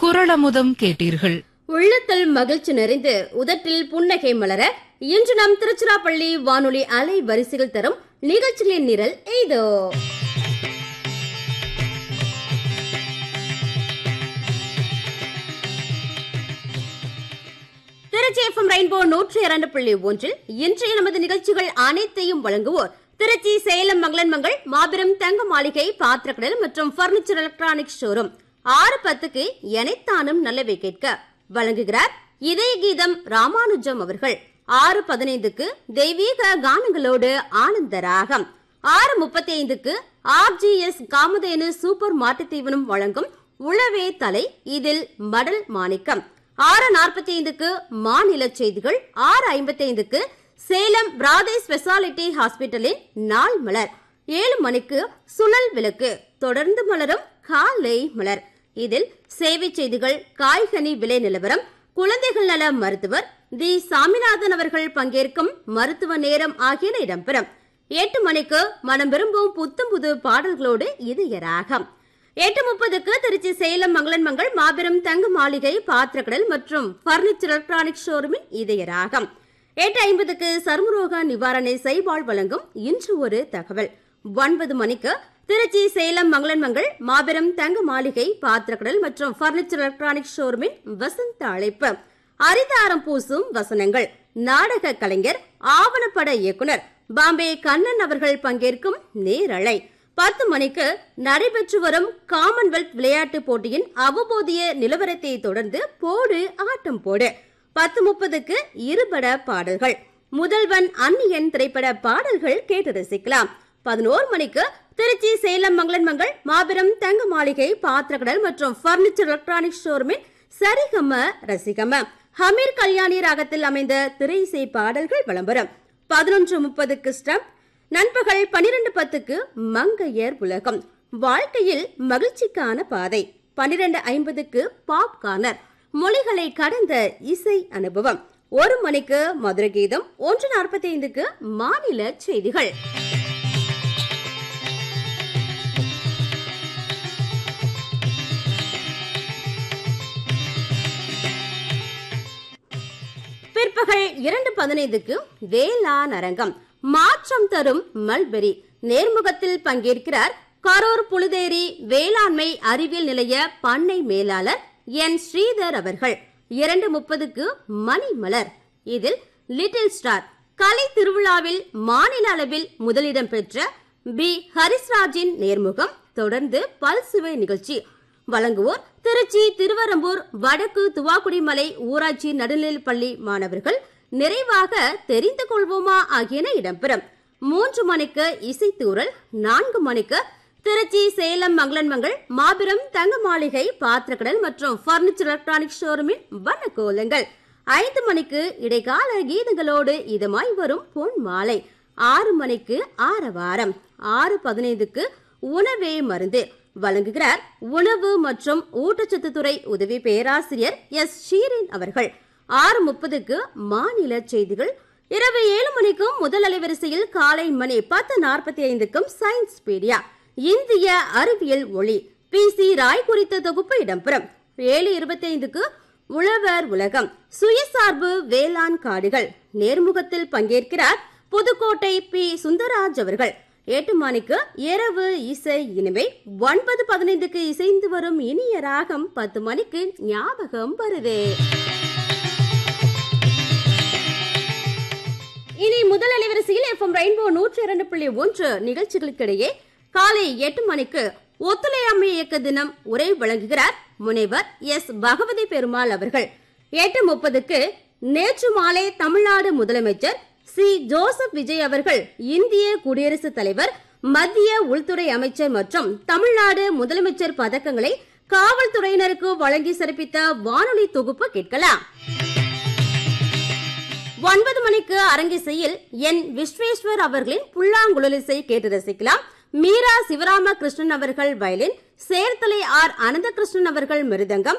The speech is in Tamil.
குரளமுதம் கேட்டீர்கள் உள்ளத்தில் மகிழ்ச்சி நிறைந்து உதட்டில் புன்னகை மலர இன்று நம் திருச்சிராப்பள்ளி வானொலி அலை வரிசைகள் தரும் நிகழ்ச்சிகளின் நிரல் எய்தோ திருச்சி எஃப்எம் ரெயின்போ நூற்றி இரண்டு புள்ளி ஒன்றில் இன்றைய நமது நிகழ்ச்சிகள் அனைத்தையும் வழங்குவோர் திருச்சி சேலம் மங்களன்மங்கள் மாபெரும் தங்க மாளிகை பாத்திரக்கடல் மற்றும் பர்னிச்சர் எலக்ட்ரானிக் ஷோரூம் ஆறு பத்துக்கு எனைத்தானும் நல்லவை கேட்க வழங்குகிறார் இதய கீதம் ராமானுஜம் அவர்கள் ஆறு பதினைந்துக்கு தெய்வீக கானங்களோடு ஆனந்த ராகம் ஆறு முப்பத்தி ஐந்துக்கு ஆர்ஜிஎஸ் காமதேனு சூப்பர் மாட்டுத் தீவனம் வழங்கும் உளவே தலை இதில் மடல் மாணிக்கம் ஆறு நாற்பத்தி ஐந்துக்கு மாநில செய்திகள் ஆறு ஐம்பத்தி ஐந்துக்கு சேலம் பிராதே ஸ்பெஷாலிட்டி ஹாஸ்பிட்டலின் நாள் மலர் ஏழு மணிக்கு சுழல் விளக்கு தொடர்ந்து மலரும் காலை மலர் இதில் சேவை செய்திகள் காய்கனி விலை நிலவரம் குழந்தைகள் நல மருத்துவர் தி சாமிநாதன் அவர்கள் பங்கேற்கும் மருத்துவ நேரம் ஆகியன இடம்பெறும் எட்டு மணிக்கு மனம் விரும்பும் புத்தம் புது பாடல்களோடு இதய ராகம் எட்டு முப்பதுக்கு திருச்சி சேலம் மங்களன்மங்கள் மாபெரும் தங்க மாளிகை பாத்திரக்கடல் மற்றும் பர்னிச்சர் எலக்ட்ரானிக் ஷோரூமின் இதய ராகம் எட்டு ஐம்பதுக்கு சர்மரோக நிவாரணை செய்வாள் வழங்கும் இன்று ஒரு தகவல் ஒன்பது மணிக்கு திருச்சி சேலம் மங்களன்மங்கள் மாபெரும் தங்க மாளிகை பாத்திரக்கடல் மற்றும் பர்னிச்சர் எலக்ட்ரானிக் ஷோரூமின் வசந்த அழைப்பு அரிதாரம் பூசும் வசனங்கள் நாடக கலைஞர் ஆவணப்பட இயக்குனர் பாம்பே கண்ணன் அவர்கள் பங்கேற்கும் நேரலை பத்து மணிக்கு நடைபெற்று வரும் காமன்வெல்த் விளையாட்டுப் போட்டியின் அவபோதிய நிலவரத்தை தொடர்ந்து போடு ஆட்டம் போடு பத்து முப்பதுக்கு இருபட பாடல்கள் முதல்வன் அந்நியன் திரைப்பட பாடல்கள் கேட்டு ரசிக்கலாம் பதினோரு மணிக்கு திருச்சி சேலம் மங்களன்மங்கள் மாபெரும் தங்க மாளிகை பாத்திரக்கடல் மற்றும் பர்னிச்சர் எலக்ட்ரானிக் ஷோரூமின் சரிகம ரசிகம ஹமீர் கல்யாணி ராகத்தில் அமைந்த திரை இசை பாடல்கள் விளம்பரம் பதினொன்று முப்பதுக்கு ஸ்டம்ப் நண்பகல் பனிரெண்டு பத்துக்கு மங்கையர் உலகம் வாழ்க்கையில் மகிழ்ச்சிக்கான பாதை பனிரெண்டு ஐம்பதுக்கு பாப் கார்னர் மொழிகளை கடந்த இசை அனுபவம் ஒரு மணிக்கு மதுர கீதம் ஒன்று நாற்பத்தி ஐந்துக்கு மாநில செய்திகள் பிற்பகல் இரண்டு பதினைந்துக்கு வேளாண் அரங்கம் மாற்றம் தரும் மல்பெரி நேர்முகத்தில் பங்கேற்கிறார் கரூர் புழுதேரி வேளாண்மை அறிவியல் நிலைய பண்ணை மேலாளர் என் ஸ்ரீதர் அவர்கள் இரண்டு முப்பதுக்கு மணிமலர் இதில் லிட்டில் ஸ்டார் கலை திருவிழாவில் மாநில அளவில் முதலிடம் பெற்ற பி ஹரிஸ்ராஜின் நேர்முகம் தொடர்ந்து பல்சுவை நிகழ்ச்சி வழங்குவோர் திருச்சி திருவரம்பூர் வடக்கு துவாக்குடிமலை ஊராட்சி நடுநிலைப் பள்ளி மாணவர்கள் நிறைவாக தெரிந்து கொள்வோமா ஆகியன இடம்பெறும் மூன்று மணிக்கு இசைத்தூரல் நான்கு மணிக்கு திருச்சி சேலம் மங்களன்மங்கள் மாபெரும் தங்க மாளிகை பாத்திரக்கடல் மற்றும் பர்னிச்சர் எலக்ட்ரானிக் ஷோரூமின் வண்ணக்கோலங்கள் ஐந்து மணிக்கு இடைக்கால கீதங்களோடு இதமாய் வரும் பொன் மாலை ஆறு மணிக்கு ஆரவாரம் ஆறு பதினைந்துக்கு உணவே மருந்து வழங்குகிறார் உணவு மற்றும் ஊட்டச்சத்து துறை உதவி பேராசிரியர் எஸ் ஷீரின் அவர்கள் ஆறு முப்பதுக்கு மாநில செய்திகள் இரவு ஏழு மணிக்கும் முதல் அலைவரிசையில் காலை மணி பத்து நாற்பத்தி ஐந்துக்கும் சயின்ஸ் பீடியா இந்திய அறிவியல் ஒளி பி சி ராய் குறித்த தொகுப்பு இடம்பெறும் ஏழு இருபத்தி ஐந்துக்கு உழவர் உலகம் சுயசார்பு வேளாண் காடுகள் நேர்முகத்தில் பங்கேற்கிறார் புதுக்கோட்டை பி சுந்தராஜ் அவர்கள் எட்டு மணிக்கு இரவு இசை இனிமை ஒன்பது பதினைந்துக்கு இசைந்து வரும் இனிய ராகம் பத்து மணிக்கு ஞாபகம் வருதே இனி முதல் அலைவரிசையில் எஃப்எம் ரெயின்போ நூற்றி இரண்டு புள்ளி ஒன்று நிகழ்ச்சிகளுக்கிடையே காலை எட்டு மணிக்கு ஒத்துழையாமை இயக்க தினம் உரை வழங்குகிறார் முனைவர் எஸ் பகவதி பெருமாள் அவர்கள் எட்டு முப்பதுக்கு நேற்று மாலை தமிழ்நாடு முதலமைச்சர் சி ஜோசப் விஜய் அவர்கள் இந்திய குடியரசுத் தலைவர் மத்திய உள்துறை அமைச்சர் மற்றும் தமிழ்நாடு முதலமைச்சர் பதக்கங்களை காவல்துறையினருக்கு வழங்கி சிறப்பித்த வானொலி தொகுப்பு கேட்கலாம் ஒன்பது மணிக்கு அரங்கிசையில் என் விஸ்வேஸ்வர் அவர்களின் புல்லாங்குழலிசை கேட்டு ரசிக்கலாம் மீரா சிவராம கிருஷ்ணன் அவர்கள் வயலின் சேர்த்தலை ஆர் அனந்தகிருஷ்ணன் அவர்கள் மிருதங்கம்